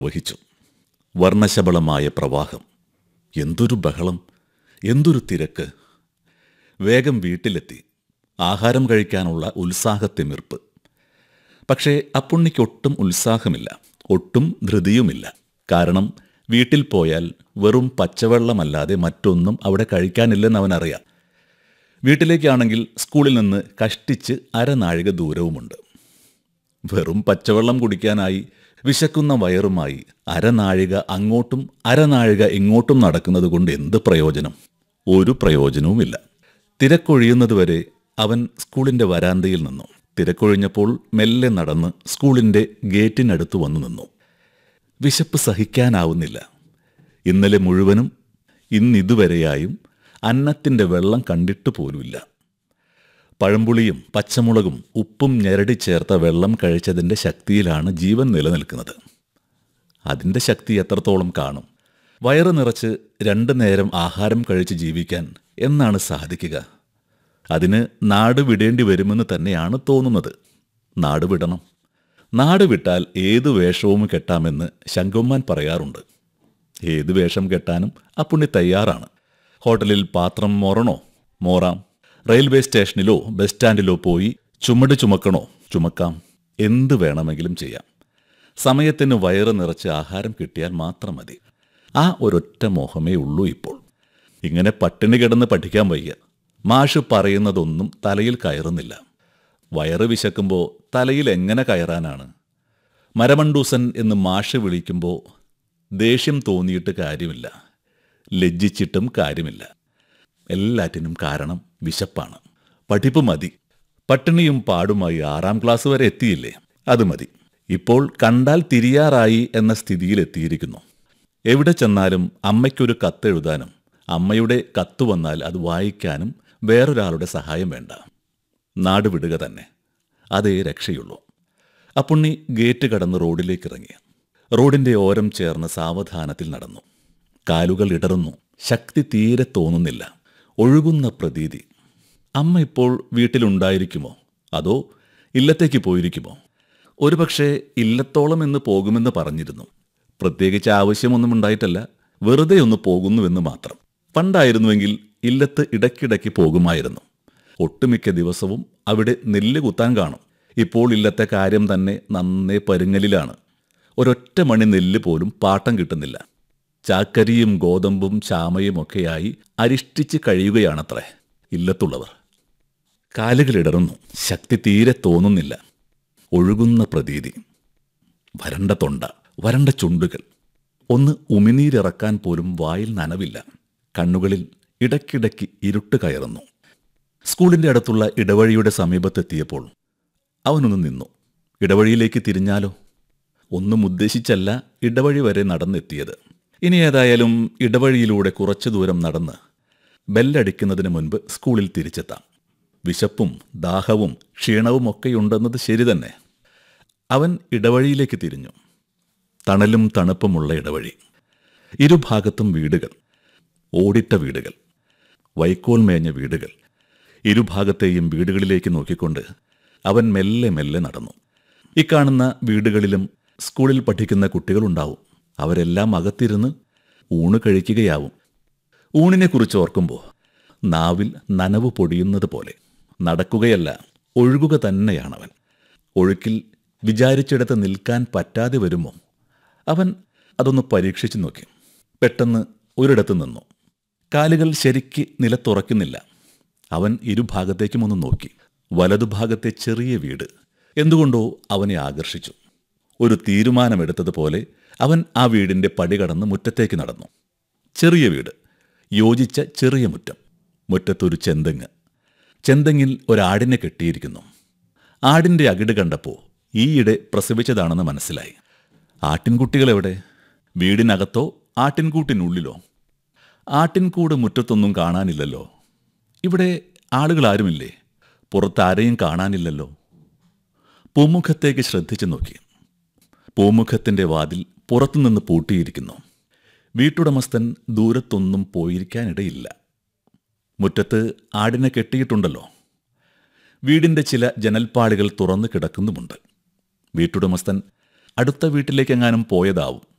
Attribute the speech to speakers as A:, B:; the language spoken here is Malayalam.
A: വഹിച്ചു വർണ്ണശബളമായ പ്രവാഹം എന്തൊരു ബഹളം എന്തൊരു തിരക്ക് വേഗം വീട്ടിലെത്തി ആഹാരം കഴിക്കാനുള്ള ഉത്സാഹത്തിമിർപ്പ് പക്ഷേ അപ്പുണ്ണിക്ക് ഒട്ടും ഉത്സാഹമില്ല ഒട്ടും ധൃതിയുമില്ല കാരണം വീട്ടിൽ പോയാൽ വെറും പച്ചവെള്ളമല്ലാതെ മറ്റൊന്നും അവിടെ കഴിക്കാനില്ലെന്ന് അവനറിയാം വീട്ടിലേക്കാണെങ്കിൽ സ്കൂളിൽ നിന്ന് കഷ്ടിച്ച് അരനാഴിക ദൂരവുമുണ്ട് വെറും പച്ചവെള്ളം കുടിക്കാനായി വിശക്കുന്ന വയറുമായി അരനാഴിക അങ്ങോട്ടും അരനാഴിക ഇങ്ങോട്ടും നടക്കുന്നത് കൊണ്ട് എന്ത് പ്രയോജനം ഒരു പ്രയോജനവുമില്ല തിരക്കൊഴിയുന്നതുവരെ അവൻ സ്കൂളിന്റെ വരാന്തയിൽ നിന്നു തിരക്കൊഴിഞ്ഞപ്പോൾ മെല്ലെ നടന്ന് സ്കൂളിന്റെ ഗേറ്റിനടുത്ത് വന്നു നിന്നു വിശപ്പ് സഹിക്കാനാവുന്നില്ല ഇന്നലെ മുഴുവനും ഇന്നിതുവരെയായും അന്നത്തിന്റെ വെള്ളം കണ്ടിട്ട് പോലുമില്ല പഴംപുളിയും പച്ചമുളകും ഉപ്പും ഞെരടി ചേർത്ത വെള്ളം കഴിച്ചതിൻ്റെ ശക്തിയിലാണ് ജീവൻ നിലനിൽക്കുന്നത് അതിൻ്റെ ശക്തി എത്രത്തോളം കാണും വയറ് നിറച്ച് രണ്ടു നേരം ആഹാരം കഴിച്ച് ജീവിക്കാൻ എന്നാണ് സാധിക്കുക അതിന് നാട് വിടേണ്ടി വരുമെന്ന് തന്നെയാണ് തോന്നുന്നത് നാട് വിടണം നാട് വിട്ടാൽ ഏത് വേഷവും കെട്ടാമെന്ന് ശങ്കൊമ്മാൻ പറയാറുണ്ട് ഏത് വേഷം കെട്ടാനും അപ്പുണ്ണി തയ്യാറാണ് ഹോട്ടലിൽ പാത്രം മോറണോ മോറാം റെയിൽവേ സ്റ്റേഷനിലോ ബസ് സ്റ്റാൻഡിലോ പോയി ചുമട് ചുമക്കണോ ചുമക്കാം എന്ത് വേണമെങ്കിലും ചെയ്യാം സമയത്തിന് വയറ് നിറച്ച് ആഹാരം കിട്ടിയാൽ മാത്രം മതി ആ ഒരൊറ്റ മോഹമേ ഉള്ളൂ ഇപ്പോൾ ഇങ്ങനെ പട്ടിണി കിടന്ന് പഠിക്കാൻ വയ്യ മാഷ് പറയുന്നതൊന്നും തലയിൽ കയറുന്നില്ല വയറ് വിശക്കുമ്പോൾ തലയിൽ എങ്ങനെ കയറാനാണ് മരമണ്ടൂസൻ എന്ന് മാഷ് വിളിക്കുമ്പോൾ ദേഷ്യം തോന്നിയിട്ട് കാര്യമില്ല ലജ്ജിച്ചിട്ടും കാര്യമില്ല എല്ലാറ്റിനും കാരണം വിശപ്പാണ് പഠിപ്പ് മതി പട്ടിണിയും പാടുമായി ആറാം ക്ലാസ് വരെ എത്തിയില്ലേ അത് മതി ഇപ്പോൾ കണ്ടാൽ തിരിയാറായി എന്ന സ്ഥിതിയിൽ എത്തിയിരിക്കുന്നു എവിടെ ചെന്നാലും അമ്മയ്ക്കൊരു കത്തെഴുതാനും അമ്മയുടെ കത്ത് വന്നാൽ അത് വായിക്കാനും വേറൊരാളുടെ സഹായം വേണ്ട നാട് വിടുക തന്നെ അതേ രക്ഷയുള്ളൂ അപ്പുണ്ണി ഗേറ്റ് കടന്ന് റോഡിലേക്ക് ഇറങ്ങി റോഡിന്റെ ഓരം ചേർന്ന് സാവധാനത്തിൽ നടന്നു കാലുകൾ ഇടറുന്നു ശക്തി തീരെ തോന്നുന്നില്ല ഒഴുകുന്ന പ്രതീതി അമ്മ ഇപ്പോൾ വീട്ടിലുണ്ടായിരിക്കുമോ അതോ ഇല്ലത്തേക്ക് പോയിരിക്കുമോ ഒരുപക്ഷെ ഇല്ലത്തോളം എന്ന് പോകുമെന്ന് പറഞ്ഞിരുന്നു പ്രത്യേകിച്ച് ആവശ്യമൊന്നും ഉണ്ടായിട്ടല്ല വെറുതെ ഒന്ന് പോകുന്നുവെന്ന് മാത്രം പണ്ടായിരുന്നുവെങ്കിൽ ഇല്ലത്ത് ഇടയ്ക്കിടയ്ക്ക് പോകുമായിരുന്നു ഒട്ടുമിക്ക ദിവസവും അവിടെ നെല്ല് കുത്താൻ കാണും ഇപ്പോൾ ഇല്ലത്തെ കാര്യം തന്നെ നന്നേ പരുങ്ങലിലാണ് ഒരൊറ്റ മണി നെല്ല് പോലും പാട്ടം കിട്ടുന്നില്ല ചാക്കരിയും ഗോതമ്പും ചാമയും ഒക്കെയായി അരിഷ്ടിച്ച് കഴിയുകയാണത്രേ ഇല്ലത്തുള്ളവർ കാലുകളിടറുന്നു ശക്തി തീരെ തോന്നുന്നില്ല ഒഴുകുന്ന പ്രതീതി വരണ്ട തൊണ്ട വരണ്ട ചുണ്ടുകൾ ഒന്ന് ഉമിനീരിറക്കാൻ പോലും വായിൽ നനവില്ല കണ്ണുകളിൽ ഇടയ്ക്കിടയ്ക്ക് ഇരുട്ട് കയറുന്നു സ്കൂളിന്റെ അടുത്തുള്ള ഇടവഴിയുടെ സമീപത്തെത്തിയപ്പോൾ അവനൊന്ന് നിന്നു ഇടവഴിയിലേക്ക് തിരിഞ്ഞാലോ ഒന്നും ഉദ്ദേശിച്ചല്ല ഇടവഴി വരെ നടന്നെത്തിയത് ഇനി ഏതായാലും ഇടവഴിയിലൂടെ കുറച്ചു ദൂരം നടന്ന് ബെല്ലടിക്കുന്നതിന് മുൻപ് സ്കൂളിൽ തിരിച്ചെത്താം വിശപ്പും ദാഹവും ക്ഷീണവും ഒക്കെയുണ്ടെന്നത് ശരി തന്നെ അവൻ ഇടവഴിയിലേക്ക് തിരിഞ്ഞു തണലും തണുപ്പുമുള്ള ഇടവഴി ഇരുഭാഗത്തും വീടുകൾ ഓടിട്ട വീടുകൾ വൈക്കോൽ മേഞ്ഞ വീടുകൾ ഇരുഭാഗത്തെയും വീടുകളിലേക്ക് നോക്കിക്കൊണ്ട് അവൻ മെല്ലെ മെല്ലെ നടന്നു ഇക്കാണുന്ന വീടുകളിലും സ്കൂളിൽ പഠിക്കുന്ന കുട്ടികളുണ്ടാവും അവരെല്ലാം അകത്തിരുന്ന് ഊണ് കഴിക്കുകയാവും ഊണിനെക്കുറിച്ച് ഓർക്കുമ്പോൾ നാവിൽ നനവ് പൊടിയുന്നത് പോലെ നടക്കുകയല്ല ഒഴുകുക തന്നെയാണവൻ ഒഴുക്കിൽ വിചാരിച്ചിടത്ത് നിൽക്കാൻ പറ്റാതെ വരുമോ അവൻ അതൊന്ന് പരീക്ഷിച്ചു നോക്കി പെട്ടെന്ന് ഒരിടത്ത് നിന്നു കാലുകൾ ശരിക്ക് നിലത്തുറക്കുന്നില്ല അവൻ ഇരുഭാഗത്തേക്കും ഒന്ന് നോക്കി വലതുഭാഗത്തെ ചെറിയ വീട് എന്തുകൊണ്ടോ അവനെ ആകർഷിച്ചു ഒരു തീരുമാനമെടുത്തതുപോലെ അവൻ ആ വീടിന്റെ പടി കടന്ന് മുറ്റത്തേക്ക് നടന്നു ചെറിയ വീട് യോജിച്ച ചെറിയ മുറ്റം മുറ്റത്തൊരു ചെന്തെങ്ങ് ചെന്തെങ്ങിൽ ഒരാടിനെ കെട്ടിയിരിക്കുന്നു ആടിന്റെ അകിട് കണ്ടപ്പോൾ ഈയിടെ പ്രസവിച്ചതാണെന്ന് മനസ്സിലായി ആട്ടിൻകുട്ടികൾ എവിടെ വീടിനകത്തോ ആട്ടിൻകൂട്ടിനുള്ളിലോ ആട്ടിൻകൂട് മുറ്റത്തൊന്നും കാണാനില്ലല്ലോ ഇവിടെ ആളുകൾ ആരുമില്ലേ പുറത്താരെയും കാണാനില്ലല്ലോ പൂമുഖത്തേക്ക് ശ്രദ്ധിച്ചു നോക്കി പൂമുഖത്തിന്റെ വാതിൽ പുറത്തുനിന്ന് പൂട്ടിയിരിക്കുന്നു വീട്ടുടമസ്ഥൻ ദൂരത്തൊന്നും പോയിരിക്കാനിടയില്ല മുറ്റത്ത് ആടിനെ കെട്ടിയിട്ടുണ്ടല്ലോ വീടിന്റെ ചില ജനൽപ്പാളികൾ തുറന്നു കിടക്കുന്നുമുണ്ട് വീട്ടുടമസ്ഥൻ അടുത്ത വീട്ടിലേക്കെങ്ങാനും പോയതാവും